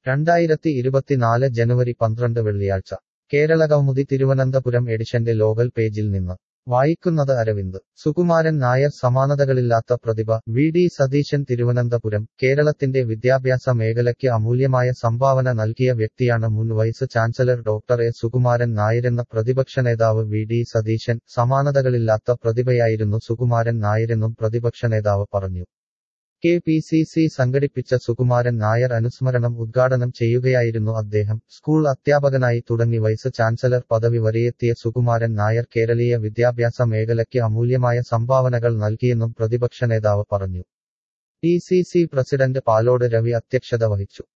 രണ്ടായിരത്തി ഇരുപത്തിനാല് ജനുവരി പന്ത്രണ്ട് വെള്ളിയാഴ്ച കേരള കൗമുദി തിരുവനന്തപുരം എഡിഷന്റെ ലോകൽ പേജിൽ നിന്ന് വായിക്കുന്നത് അരവിന്ദ് സുകുമാരൻ നായർ സമാനതകളില്ലാത്ത പ്രതിഭ വി ഡി സതീശൻ തിരുവനന്തപുരം കേരളത്തിന്റെ വിദ്യാഭ്യാസ മേഖലയ്ക്ക് അമൂല്യമായ സംഭാവന നൽകിയ വ്യക്തിയാണ് മുൻ vice chancellor doctor A Sukumaran നായരെന്ന പ്രതിപക്ഷ നേതാവ് വി ഡി സതീശൻ സമാനതകളില്ലാത്ത പ്രതിഭയായിരുന്നു സുകുമാരൻ നായരെന്നും പ്രതിപക്ഷ നേതാവ് പറഞ്ഞു കെ പി സി സി സംഘടിപ്പിച്ച സുകുമാരൻ നായർ അനുസ്മരണം ഉദ്ഘാടനം ചെയ്യുകയായിരുന്നു അദ്ദേഹം സ്കൂൾ അധ്യാപകനായി തുടങ്ങി വൈസ് ചാൻസലർ പദവി വരെയെത്തിയ സുകുമാരൻ നായർ കേരളീയ വിദ്യാഭ്യാസ മേഖലയ്ക്ക് അമൂല്യമായ സംഭാവനകൾ നൽകിയെന്നും പ്രതിപക്ഷ നേതാവ് പറഞ്ഞു D C C president Palode Ravi അധ്യക്ഷത വഹിച്ചു